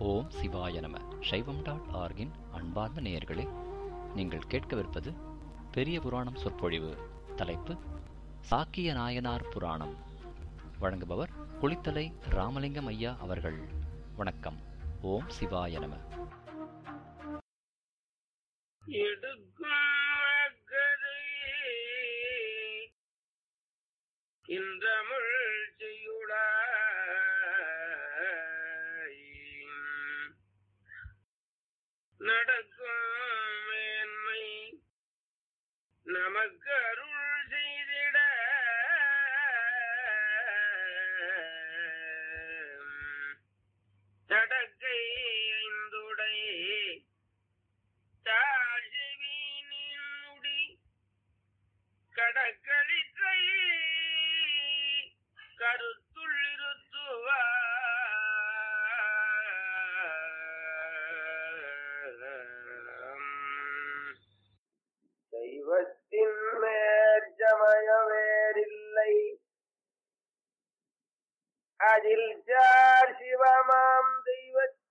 ஓம் சிவாய நம சைவம் டாட் ஆர்கின் அன்பார்ந்த நேயர்களே நீங்கள் கேட்கவிருப்பது பெரிய புராணம் சொற்பொழிவு தலைப்பு சாக்கிய நாயனார் புராணம் வழங்குபவர் குளித்தலை ராமலிங்கம் ஐயா அவர்கள் வணக்கம் ஓம் சிவாய நம எடுக்கதை இன்றமிழ் செய்யுடாய் நடக்கும் மேன்மை நமக்கு அருள் செய்திட தடக்கை ஐந்துடை தாழ்வினின்முடி கடற்களிற்றை கருத்துள்ளிருத்துவா தெய்வத்தின் மேற்சமய வேறில்லை அதில் சார் சிவமாம் தெய்வத்தின்